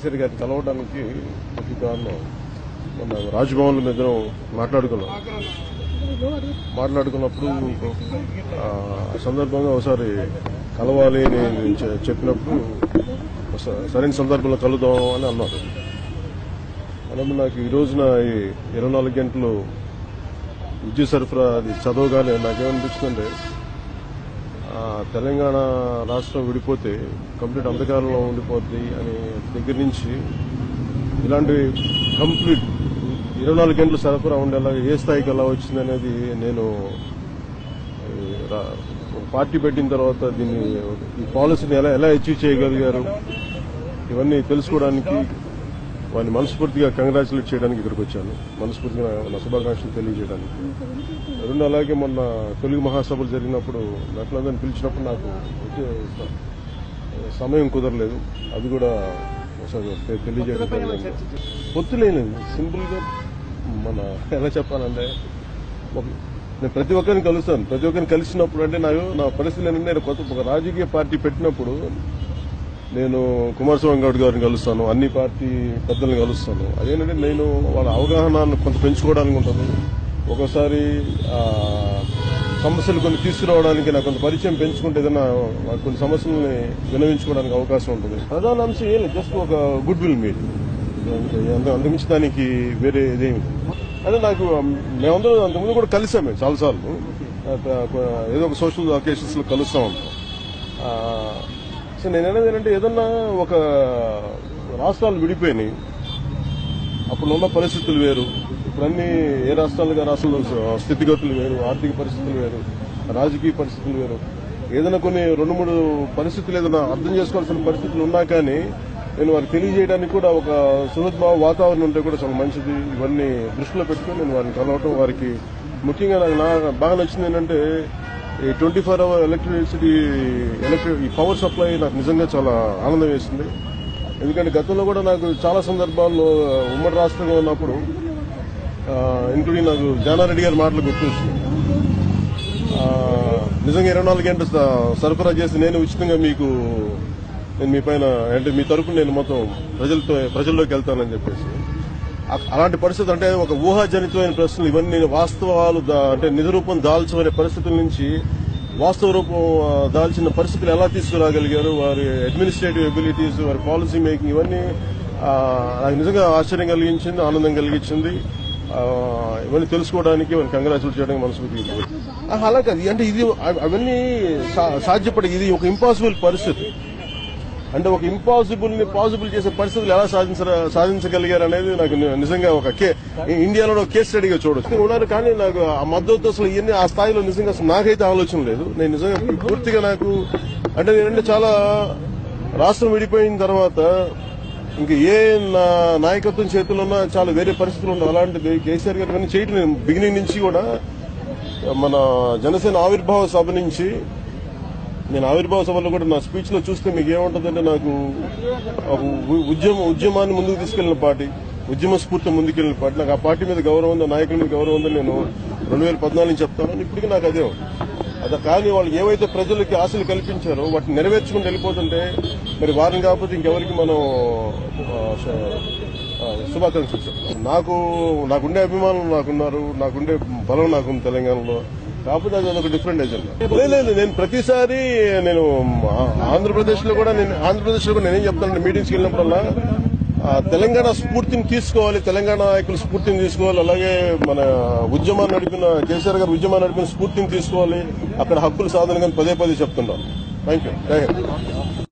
కేసీఆర్ గారిని కలవడానికి ముఖ్య కారణం మన రాజ్భవన్లో మీద మాట్లాడుకున్నాం మాట్లాడుకున్నప్పుడు ఆ సందర్భంగా ఒకసారి కలవాలి అని నేను చె- చెప్పినప్పుడు స- సరైన సందర్భంలో కలుద్దాం అని అన్నారు అన్నప్పుడు నాకు ఈ రోజున ఈ ఇరవై నాలుగు గంటలు విద్యుత్ సరఫరా అది చదవగానే నాకేమనిపిస్తుందంటే ఆ, తెలంగాణ రాష్ట్రం విడిపోతే కంప్లీట్ అంధకారంలో ఉండిపోద్ది అని దగ్గర నుంచి ఇలాంటి కంప్లీట్ ఇరవై నాలుగు గంటలు సరఫరా ఉండేలా ఏ స్థాయికి ఎలా వచ్చింది అనేది నేను ఈ, రా- ఒక పార్టీ పెట్టిన తర్వాత దీన్ని ఈ పాలసీని ఎలా ఎలా అచీవ్ చేయగలిగారు ఇవన్నీ తెలుసుకోవడానికి వారిని మనస్ఫూర్తిగా కంగ్రాచులేట్ చేయడానికి ఇక్కడికి వచ్చాను మనస్ఫూర్తిగా నా శుభాకాంక్షలు తెలియజేయడానికి రెండు అలాగే మొన్న తెలుగు మహాసభలు జరిగినప్పుడు నటులందరినీ పిలిచినప్పుడు నాకు వచ్చే స- సమయం కుదరలేదు అది కూడా ఒకసారి తె- తెలియజేయడం జరిగింది పొత్తు లేనిది సింపుల్ గా మన ఎలా చెప్పాలంటే ఒక- నేను ప్రతి ఒక్కరిని కలుస్తాను ప్రతి ఒక్కరిని కలిసినప్పుడు అంటే నాకు నా పరిస్థితి ఏంటంటే నేను కొత్త ఒక రాజకీయ పార్టీ పెట్టినప్పుడు నేను కుమారస్వామి గౌడ్ గారిని కలుస్తాను అన్ని పార్టీ పెద్దల్ని కలుస్తాను అదేంటంటే నేను వాళ్ళ అవగాహన కొంత పెంచుకోవడానికి ఉంటుంది ఒకసారి ఆ, సమస్యలు కొన్ని తీసుకురావడానికి నాకు కొంత పరిచయం పెంచుకుంటే ఏదైనా నాకు కొన్ని సమస్యల్ని వినవించుకోవడానికి అవకాశం ఉంటుంది ప్రధాన అంశం ఏం లేదు జస్ట్ ఒక గుడ్ విల్ మీట్ అంతకుమించి దానికి వేరే ఇదేమి లేదు. అంటే నాకు మేమందరం అంతకుముందు కూడా కలిసాం మేము చాలాసార్లు ఆ, ఏదో ఒక సోషల్ అకేషన్స్ లో కలుస్తూ ఉంటాం ఆ, సో నేను అనేది ఏంటంటే ఏదన్నా ఒక రాష్ట్రాలు విడిపోయినాయి అప్పుడు ఉన్న పరిస్థితులు వేరు ఇప్పుడు అన్ని ఏ రాష్ట్రాలుగా రాష్ట్రాల్లో స్థితిగతులు వేరు ఆర్థిక పరిస్థితులు వేరు రాజకీయ పరిస్థితులు వేరు ఏదైనా కొన్ని రెండు మూడు పరిస్థితులు ఏదైనా అర్థం చేసుకోవాల్సిన పరిస్థితులు ఉన్నా కానీ నేను వారికి తెలియజేయడానికి కూడా ఒక సుహృద్భావ వాతావరణం ఉంటే కూడా చాలా మంచిది ఇవన్నీ దృష్టిలో పెట్టుకుని నేను వారిని కలవటం వారికి ముఖ్యంగా నాకు నా బాగా నచ్చింది ఏంటంటే ఈ twenty four hour electricity electric ఈ పవర్ సప్లై నాకు నిజంగా చాలా ఆనందం వేసింది ఎందుకంటే గతంలో కూడా నాకు చాలా సందర్భాల్లో ఉమ్మడి రాష్ట్రంగా ఉన్నప్పుడు ఇంక్లూడింగ్ నాకు జానారెడ్డి గారి మాటలు గుర్తొచ్చింది ఆ, నిజంగా ఇరవై నాలుగు గంటలు స- సరఫరా చేసి నేను ఉచితంగా మీకు నేను మీ పైన అంటే మీ తరపున నేను మొత్తం ప్రజలతో ప్రజల్లోకి వెళ్తానని చెప్పేసి అ- అలాంటి పరిస్థితి అంటే ఒక ఊహాజనితమైన ప్రశ్నలు ఇవన్నీ వాస్తవాలు దా- అంటే నిజ రూపం దాల్చబడే పరిస్థితుల నుంచి వాస్తవ రూపం ఆ, దాల్చిన పరిస్థితులు ఎలా తీసుకురాగలిగారు వారి అడ్మినిస్ట్రేటివ్ ఎబిలిటీస్ వారి పాలసీ మేకింగ్ ఇవన్నీ ఆ, నాకు నిజంగా ఆశ్చర్యం కలిగించింది ఆనందం కలిగించింది ఆ, ఇవన్నీ తెలుసుకోవడానికి ఇవన్నీ కంగ్రాచులేట్ చేయడానికి మనస్ఫూర్తిగా ఆహా, అలా కాదు అంటే ఇది అవ- అవన్నీ సా- సాధ్యపడే ఇది ఒక ఇంపాసిబుల్ పరిస్థితి అంటే ఒక ఇంపాసిబుల్ ని పాసిబుల్ చేసే పరిస్థితులు ఎలా సాధించ సాధించగలిగారు అనేది నాకు ని- నిజంగా ఒక కే ఇండియాలో ఒక కేస్ స్టడీగా చూడొచ్చు ఉన్నారు కానీ నాకు ఆ మద్దతు అసలు ఇవన్నీ ఆ స్థాయిలో నిజంగా అసలు నాకైతే ఆలోచన లేదు నేను నిజంగా పూర్తిగా నాకు అంటే నేనంటే చాలా రాష్ట్రం విడిపోయిన తర్వాత ఇంకా ఏ నా- నాయకత్వం చేతుల్లో ఉన్నా చాలా వేరే పరిస్థితులు ఉండవు అలాంటిది కేసీఆర్ గారు ఇవన్నీ చేయటం నేను బిగినింగ్ నుంచి కూడా మన జనసేన ఆవిర్భావ సభ నుంచి నేను ఆవిర్భావ సభలో కూడా నా స్పీచ్ లో చూస్తే మీకు ఏముంటుందంటే నాకు ఒక ఉ- ఉద్యమ ఉద్యమాన్ని ముందుకు తీసుకెళ్లిన పార్టీ ఉద్యమ స్ఫూర్తి ముందుకెళ్లిన పార్టీ నాకు ఆ పార్టీ మీద గౌరవం ఉంది ఆ నాయకుల మీద గౌరవం ఉందని నేను రెండు వేల పద్నాలుగు నుంచి చెప్తాను ఇప్పటికీ నాకు అదే ఉంది. అదే కానీ వాళ్ళు ఏవైతే ప్రజలకి ఆశలు కల్పించారో వాటిని నెరవేర్చుకుని వెళ్ళిపోతుంటే మరి వారిని కాకపోతే ఇంకెవరికి మనం ఆ, శ- ఆ, శుభాకాంక్షలు చెప్తాం నాకు నాకుండే అభిమానులు నాకున్నారు నాకుండే బలం నాకుంది తెలంగాణలో కాకపోతే అది ఒక డిఫరెంట్ ఎజెండా లేదు లేదు నేను ప్రతిసారి నేను ఆంధ్రప్రదేశ్ లో కూడా నేను ఆంధ్రప్రదేశ్ లో కూడా నేనేం చెప్తానంటే మీటింగ్స్కి వెళ్ళినప్పుడల్లా ఆ, తెలంగాణ స్ఫూర్తిని తీసుకోవాలి తెలంగాణ నాయకుల స్ఫూర్తిని తీసుకోవాలి అలాగే మన ఉద్యమాన్ని నడిపిన కేసీఆర్ గారు ఉద్యమాన్ని నడిపిన స్ఫూర్తిని తీసుకోవాలి అక్కడ హక్కుల సాధన కానీ పదే పదే చెప్తుంటాను థ్యాంక్ యూ థ్యాంక్ యూ